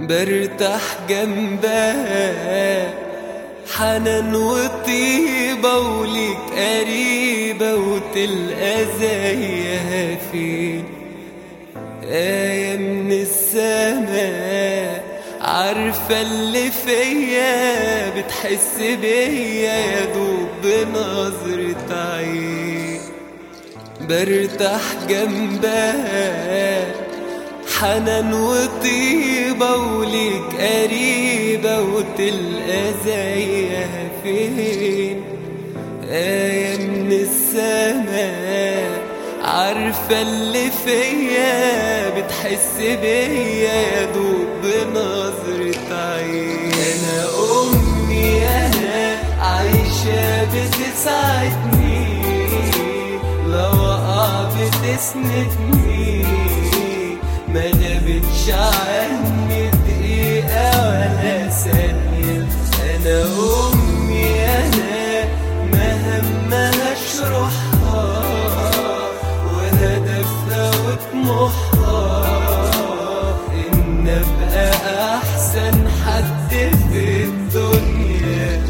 برتاح جنبها حنان وطيبة وليك قريبة وتلقى زيها فين آية من السماء عارفة اللي فيا بتحس بيا يا دوب بنظرة عين برتاح جنبها حنان وطيبة وليك قريبة وتلقى زيها فين آية من السماء عارفة اللي فيا بتحس بيا يا دوب بنظرة عين أنا أمي أنا عايشة بتساعدني لو أقع بتسندني ما غابتش عني دقيقة ولا ثانية أنا أمي أنا مهمها أشرحها وهدفها وطموحها إن أبقى أحسن حد في الدنيا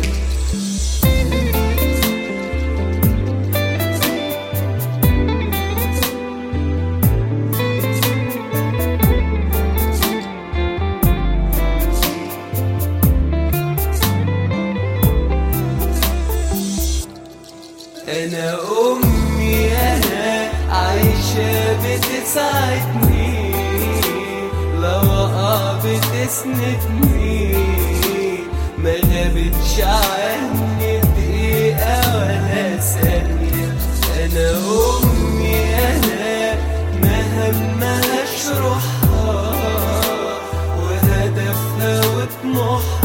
أنا أمي أنا عايشة بتساعدني لو أقع بتسندني ما غابتش عني دقيقة ولا ثانية أنا أمي أنا مهمها أشرحها وهدفها وطموحها